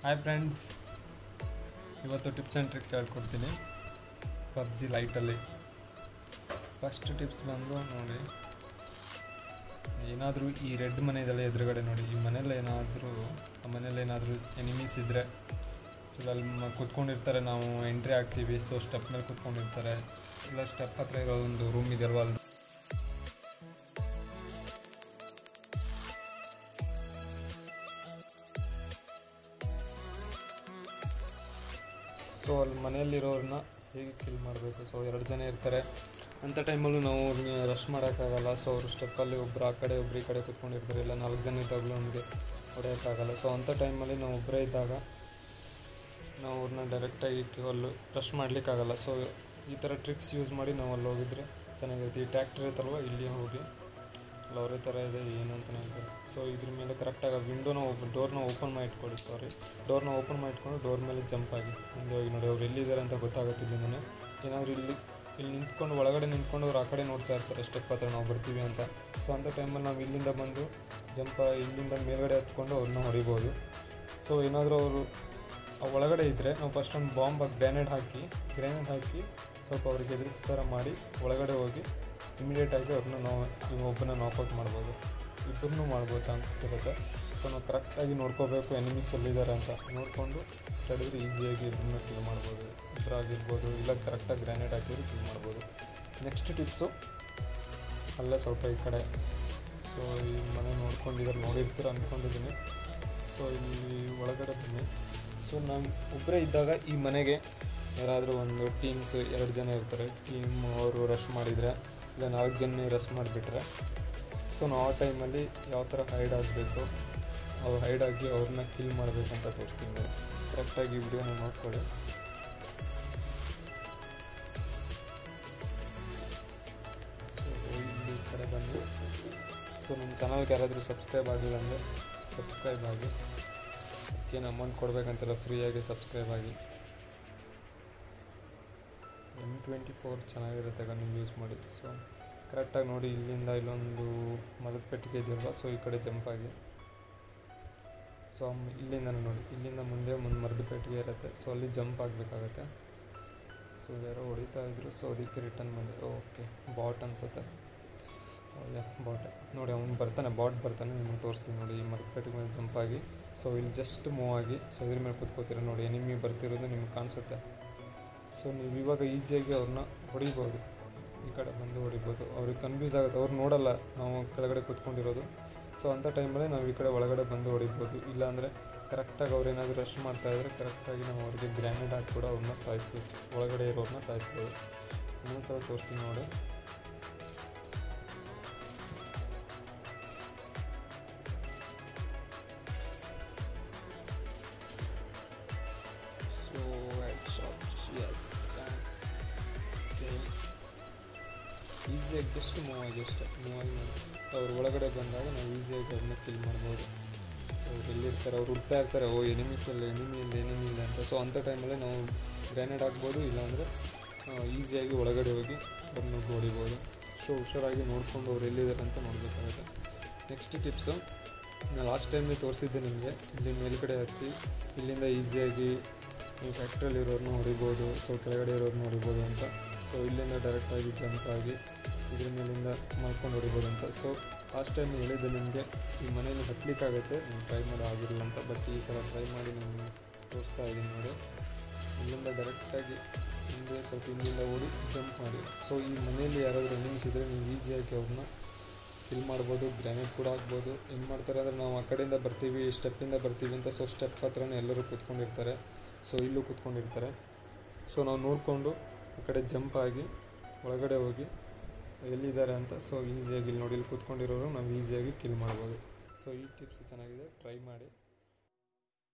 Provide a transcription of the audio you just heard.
hi friends ಇವತ್ತು tips and tricks ಹೇಳ್ಕೊಡ್ತೀನಿ PUBG ಲೈಟಲ್ಲಿ ಫಸ್ಟ್ ಟಿಪ್ಸ್ ಬಂದು ನೋಡಿ ಏನಾದರೂ ಈ ರೆಡ್ ಮನೆ ಇದೆಲ್ಲ ಎದುರುಗಡೆ ನೋಡಿ ಈ ಮನೇಲಿ ಏನಾದರೂ ಆ ಮನೇಲಿ ಏನಾದರೂ ಎನಿಮೀಸ್ ಇದ್ದರೆ ಚಲೋ ಅಲ್ಲಿ ಮ- ಕೂತ್ಕೊಂಡಿರ್ತಾರೆ ನಾವು ಎಂಟ್ರಿ ಆಗ್ತೀವಿ ಸೊ ಸ್ಟೆಪ್ ಮೇಲೆ ಕೂತ್ಕೊಂಡಿರ್ತಾರೆ ಇಲ್ಲ ಸ್ಟೆಪ್ ಹತ್ರ ಇರೋ ಒಂದು ರೂಮ್ ಇದೆಯಲ್ವ ಅಲ್ಲಿ ಸೊ ಅಲ್ಲಿ ಮನೆಯಲ್ಲಿರೋರನ್ನ ಹೇಗೆ ಕಿಲ್ ಮಾಡಬೇಕು ಸೊ ಎರಡು ಜನ ಇರ್ತಾರೆ ಅಂಥ ಟೈಮಲ್ಲೂ ನಾವು ಅವ್ರನ್ನ ರಶ್ ಮಾಡೋಕ್ಕಾಗಲ್ಲ ಸೊ ಅವರು ಸ್ಟೆಪ್ಪಲ್ಲಿ ಒಬ್ಬರು ಆ ಕಡೆ ಒಬ್ರು ಈ ಕಡೆ ಕೂತ್ಕೊಂಡಿರ್ತಾರೆ ಇಲ್ಲ ನಾಲ್ಕು ಜನ ಇದ್ದಾಗಲೂ ನಮಗೆ ಹೊಡೆಯೋಕ್ಕಾಗಲ್ಲ ಸೊ ಅಂಥ ಟೈಮಲ್ಲಿ ನಾವು ಒಬ್ಬರೇ ಇದ್ದಾಗ ನಾವು ಅವ್ರನ್ನ ಡೈರೆಕ್ಟಾಗಿ ಅಲ್ಲಿ ರಶ್ ಮಾಡಲಿಕ್ಕಾಗಲ್ಲ ಸೊ ಈ ಥರ ಟ್ರಿಕ್ಸ್ ಯೂಸ್ ಮಾಡಿ ನಾವು ಅಲ್ಲಿ ಹೋಗಿದ್ರೆ ಚೆನ್ನಾಗಿರುತ್ತೆ ಈ ಟ್ಯಾಕ್ಟ್ರ್ ಇರುತ್ತಲ್ವ ಇಲ್ಲಿ ಹೋಗಿ ಲವರೆ ಥರ ಇದೆ ಏನಂತ ಹೇಳ್ತಾರೆ ಸೊ ಇದ್ರ ಮೇಲೆ ಕರೆಕ್ಟಾಗಿ ವಿಂಡೋನ ಓಪನ್ ಡೋರ್ನ ಓಪನ್ ಮಾಡಿ ಇಟ್ಕೊಳ್ಳಿ ಸಾರಿ ಡೋರ್ನ ಓಪನ್ ಮಾಡಿ ಇಟ್ಕೊಂಡು ಡೋರ್ ಮೇಲೆ ಜಂಪ್ ಆಗಿ ಮುಂದೆ ಹೋಗಿ ನೋಡಿ ಅವ್ರು ಎಲ್ಲಿದ್ದಾರೆ ಅಂತ ಗೊತ್ತಾಗುತ್ತೆ ಇಲ್ಲಿಂದನೇ ಏನಾದರೂ ಇಲ್ಲಿ ಇಲ್ಲಿ ನಿಂತ್ಕೊಂಡು ಒಳಗಡೆ ನಿಂತ್ಕೊಂಡು ಅವ್ರು ಆ ಕಡೆ ನೋಡ್ತಾ ಇರ್ತಾರೆ ಸ್ಟೆಪ್ ಹತ್ರ ನಾವು ಬರ್ತೀವಿ ಅಂತ ಸೊ ಅಂಥ ಟೈಮಲ್ಲಿ ನಾವು ಇಲ್ಲಿಂದ ಬಂದು ಜಂಪ್ ಇಲ್ಲಿಂದ ಮೇಲ್ಗಡೆ ಹತ್ಕೊಂಡು ಅವ್ರನ್ನ ಹೊಡಿಬೋದು ಸೊ ಏನಾದರೂ ಅವರು ಆ ಒಳಗಡೆ ಇದ್ದರೆ ನಾವು ಫಸ್ಟ್ ಒಂದು ಬಾಂಬ್ ಗ್ರ್ಯಾನೇಡ್ ಹಾಕಿ ಗ್ರ್ಯಾನೇಡ್ ಹಾಕಿ ಸ್ವಲ್ಪ ಅವ್ರಿಗೆ ಎದುರಿಸ್ ಥರ ಮಾಡಿ ಒಳಗಡೆ ಹೋಗಿ ಇಮಿಡಿಯೇಟ್ ಆಗಿ ಅವ್ರನ್ನ ನಾವು ಈಗ ಒಬ್ಬನ ನಾಕೌಟ್ ಮಾಡ್ಬೋದು ಇಬ್ಬರನ್ನೂ ಮಾಡ್ಬೋದು ಚಾನ್ಸಸ್ ಇರುತ್ತೆ ಸೊ ನಾವು ಕರೆಕ್ಟಾಗಿ ನೋಡ್ಕೋಬೇಕು ಎನಿಮೀಸ್ ಎಲ್ಲಿದ್ದಾರೆ ಅಂತ ನೋಡಿಕೊಂಡು ತಡೆದ್ರೆ ಈಸಿಯಾಗಿ ಇಬ್ಬರನ್ನ ಕಿಲ್ ಮಾಡ್ಬೋದು ಇಬ್ಬರಾಗಿರ್ಬೋದು ಇಲ್ಲ ಕರೆಕ್ಟಾಗಿ ಗ್ರ್ಯಾನೇಡ್ ಹಾಕಿದ್ರು ಕಿಲ್ ಮಾಡ್ಬೋದು ನೆಕ್ಸ್ಟ್ ಟಿಪ್ಸು ಅಲ್ಲೇ ಸ್ವಲ್ಪ ಈ ಕಡೆ ಸೊ ಈ ಮನೆ ನೋಡ್ಕೊಂಡಿದ್ದಾರೆ ನೋಡಿರ್ತೀರ ಅಂದ್ಕೊಂಡಿದ್ದೀನಿ ಸೊ ಇಲ್ಲಿ ಒಳಗಡೆ ಬನ್ನಿ ಸೊ ನಾವು ಒಬ್ಬರೇ ಇದ್ದಾಗ ಈ ಮನೆಗೆ ಯಾರಾದರೂ ಒಂದು ಟೀಮ್ಸ್ ಎರಡು ಜನ ಇರ್ತಾರೆ ಟೀಮ್ ಅವರು ರಶ್ ಮಾಡಿದರೆ ಇಲ್ಲ ನಾಲ್ಕು ಜನ ರಶ್ ಮಾಡಿಬಿಟ್ರೆ ಸೊ ನಾವು ಆ ಟೈಮಲ್ಲಿ ಯಾವ ಥರ ಹೈಡ್ ಆಗಬೇಕು ಅವ್ರು ಹೈಡ್ ಆಗಿ ಅವ್ರನ್ನ ಕಿಲ್ ಮಾಡಬೇಕಂತ ತೋರಿಸ್ತೀನಿ ನೋಡಿ ಕರೆಕ್ಟಾಗಿ ವಿಡಿಯೋನ ನೋಡ್ಕೊಳ್ಳಿ ಸೊ ಇಲ್ಲಿ ಈ ಕಡೆ ಬನ್ನಿ ಸೊ ನಮ್ಮ ಚಾನಲ್ಗೆ ಯಾರಾದರೂ ಸಬ್ಸ್ಕ್ರೈಬ್ ಆಗಿಲ್ಲ ಅಂದರೆ ಸಬ್ಸ್ಕ್ರೈಬ್ ಆಗಿ ಏನು ಅಮೌಂಟ್ ಕೊಡಬೇಕಂತೆಲ್ಲ ಫ್ರೀಯಾಗಿ ಸಬ್ಸ್ಕ್ರೈಬ್ ಆಗಿ ಎಮ್ ಟ್ವೆಂಟಿ ಫೋರ್ ಚೆನ್ನಾಗಿರುತ್ತೆ ಗನ್ ಯೂಸ್ ಮಾಡಿ ಸೊ ಕರೆಕ್ಟಾಗಿ ನೋಡಿ ಇಲ್ಲಿಂದ ಇಲ್ಲೊಂದು ಮರದ ಪೆಟ್ಟಿಗೆ ಇದೆಯಲ್ವ ಸೊ ಈ ಕಡೆ ಜಂಪ್ ಆಗಿ ಸೊ ಇಲ್ಲಿಂದ ನೋಡಿ ಇಲ್ಲಿಂದ ಮುಂದೆ ಮುಂದೆ ಮರದ ಪೆಟ್ಟಿಗೆ ಇರುತ್ತೆ ಸೊ ಅಲ್ಲಿ ಜಂಪ್ ಆಗಬೇಕಾಗತ್ತೆ ಸೊ ಯಾರೋ ಹೊಡಿತಾ ಇದ್ರು ಸೊ ಅದಕ್ಕೆ ರಿಟರ್ನ್ ಬಂದೆ ಓಕೆ ಬಾಟ್ ಅನ್ಸುತ್ತೆ ಯಾ ಬಾಟ್ ನೋಡಿ ಅವ್ನು ಬರ್ತಾನೆ ಬಾಟ್ ಬರ್ತಾನೆ ನಿಮಗೆ ತೋರಿಸ್ತೀನಿ ನೋಡಿ ಈ ಮರದ ಪೆಟ್ಟಿಗೆ ಮೇಲೆ ಜಂಪ್ ಆಗಿ ಸೊ ಇಲ್ಲಿ ಜಸ್ಟ್ ಮೂವ್ ಆಗಿ ಸೊ ಇದ್ರ ಮೇಲೆ ಕೂತ್ಕೋತೀರ ನೋಡಿ ಎನಿಮಿ ಬರ್ತಿರೋದು ನಿಮ್ಗೆ ಕಾಣಿಸುತ್ತೆ ಸೊ ನೀವು ಇವಾಗ ಈಸಿಯಾಗಿ ಅವ್ರನ್ನ ಹೊಡಿಬೋದು ಈ ಕಡೆ ಬಂದು ಹೊಡಿಬೋದು ಅವ್ರಿಗೆ ಕನ್ಫ್ಯೂಸ್ ಆಗುತ್ತೆ ಅವ್ರು ನೋಡಲ್ಲ ನಾವು ಕೆಳಗಡೆ ಕೂತ್ಕೊಂಡಿರೋದು ಸೊ ಅಂಥ ಟೈಮಲ್ಲಿ ನಾವು ಈ ಕಡೆ ಒಳಗಡೆ ಬಂದು ಹೊಡಿಬೋದು ಇಲ್ಲಾಂದರೆ ಕರೆಕ್ಟಾಗಿ ಅವ್ರು ಏನಾದರೂ ರಶ್ ಮಾಡ್ತಾಯಿದ್ರೆ ಕರೆಕ್ಟಾಗಿ ನಾವು ಅವ್ರಿಗೆ ಗ್ರ್ಯಾನೇಡ್ ಹಾಕಿ ಕೂಡ ಅವ್ರನ್ನ ಸಾಯಿಸ್ಬೋದು ಒಳಗಡೆ ಇರೋರನ್ನ ಸಾಯಿಸ್ಬೋದು ಇನ್ನೊಂದು ಸಲ ತೋರಿಸ್ತೀನಿ ನೋಡಿ ಸೊ ಹೆಡ್ ಶಾಟ್ ಎಸ್ ಈಸಿಯಾಗಿ ಜಸ್ಟ್ ಮೂವ್ ಆಗಿ ಅಷ್ಟೇ ಮೂವ್ ಆಗಿ ಮಾಡಿ ಅವ್ರು ಒಳಗಡೆ ಬಂದಾಗ ನಾವು ಈಸಿಯಾಗಿ ಅವ್ರನ್ನ ಕಿಲ್ ಮಾಡ್ಬೋದು ಸೊ ಅವ್ರು ಎಲ್ಲಿರ್ತಾರೆ ಅವ್ರು ಹುಡ್ತಾ ಇರ್ತಾರೆ ಓ ಎನಿಮೀಸ್ ಇಲ್ಲ ಎನಿಮಿ ಇಲ್ಲ ಎನಿಮಿ ಇಲ್ಲ ಅಂತ ಸೊ ಅಂಥ ಟೈಮಲ್ಲಿ ನಾವು ಗ್ರ್ಯಾನೇಡ್ ಹಾಕ್ಬೋದು ಇಲ್ಲಾಂದರೆ ಈಸಿಯಾಗಿ ಒಳಗಡೆ ಹೋಗಿ ಅವ್ರನ್ನ ಹೊಡಿಬೋದು ಸೊ ಹುಷಾರಾಗಿ ನೋಡ್ಕೊಂಡು ಅವ್ರು ಎಲ್ಲಿದ್ದಾರೆ ಅಂತ ನೋಡಬೇಕಾಗುತ್ತೆ ನೆಕ್ಸ್ಟ್ ಟಿಪ್ಸು ನಾನು ಲಾಸ್ಟ್ ಟೈಮಲ್ಲಿ ತೋರಿಸಿದ್ದೆ ನಿಮಗೆ ಇಲ್ಲಿ ಮೇಲ್ಗಡೆ ಹತ್ತಿ ಇಲ್ಲಿಂದ ಈಸಿಯಾಗಿ ನೀವು ಫ್ಯಾಕ್ಟ್ರಿಯಲ್ಲಿರೋರನ್ನ ಹೊಡಿಬೋದು ಸೊ ಕೆಳಗಡೆ ಇರೋರನ್ನ ಹೊಡಿಬೋದು ಅಂತ ಸೊ ಇಲ್ಲಿಂದ ಡೈರೆಕ್ಟಾಗಿ ಜಂಪ್ ಆಗಿ ಇದ್ರ ಮೇಲಿಂದ ಮಾಡ್ಕೊಂಡು ಹೊಡಿಬೋದು ಅಂತ ಸೊ ಲಾಸ್ಟ್ ಟೈಮ್ ಹೇಳಿದ್ದೆ ನಿಮಗೆ ಈ ಮನೇಲಿ ಹತ್ತಲಿಕ್ಕಾಗುತ್ತೆ ನೀವು ಟ್ರೈ ಮಾಡೋ ಆಗಿರಲಿಲ್ಲ ಅಂತ ಬಟ್ ಈ ಸಲ ಟ್ರೈ ಮಾಡಿ ನಿಮಗೆ ತೋರಿಸ್ತಾ ಇದ್ದೀನಿ ನೋಡಿ ಇಲ್ಲಿಂದ ಡೈರೆಕ್ಟಾಗಿ ಹಿಂದೆ ಸ್ವಲ್ಪ ಹಿಂದಿಂದ ಓಡಿ ಜಂಪ್ ಮಾಡಿ ಸೊ ಈ ಮನೆಯಲ್ಲಿ ಯಾರಾದರೂ ಎನಿಮಿಸ್ ಇದ್ದರೆ ನೀವು ಈಸಿಯಾಗಿ ಅವ್ರನ್ನ ಕಿಲ್ ಮಾಡ್ಬೋದು ಗ್ರ್ಯಾನೇಡ್ ಕೂಡ ಹಾಕ್ಬೋದು ಏನು ಮಾಡ್ತಾರೆ ಅಂದರೆ ನಾವು ಆ ಕಡೆಯಿಂದ ಬರ್ತೀವಿ ಸ್ಟೆಪ್ಪಿಂದ ಬರ್ತೀವಿ ಅಂತ ಸೊ ಸ್ಟೆಪ್ ಹತ್ರನೇ ಎಲ್ಲರೂ ಕೂತ್ಕೊಂಡಿರ್ತಾರೆ ಸೊ ಇಲ್ಲೂ ಕೂತ್ಕೊಂಡಿರ್ತಾರೆ ಸೊ ನಾವು ನೋಡಿಕೊಂಡು ಆ ಕಡೆ ಜಂಪ್ ಆಗಿ ಒಳಗಡೆ ಹೋಗಿ ಎಲ್ಲಿದ್ದಾರೆ ಅಂತ ಸೊ ಈಸಿಯಾಗಿ ಇಲ್ಲಿ ನೋಡಿ ಇಲ್ಲಿ ಕೂತ್ಕೊಂಡಿರೋರು ನಾವು ಈಸಿಯಾಗಿ ಕಿಲ್ ಮಾಡ್ಬೋದು ಸೊ ಈ ಟಿಪ್ಸ್ ಚೆನ್ನಾಗಿದೆ ಟ್ರೈ ಮಾಡಿ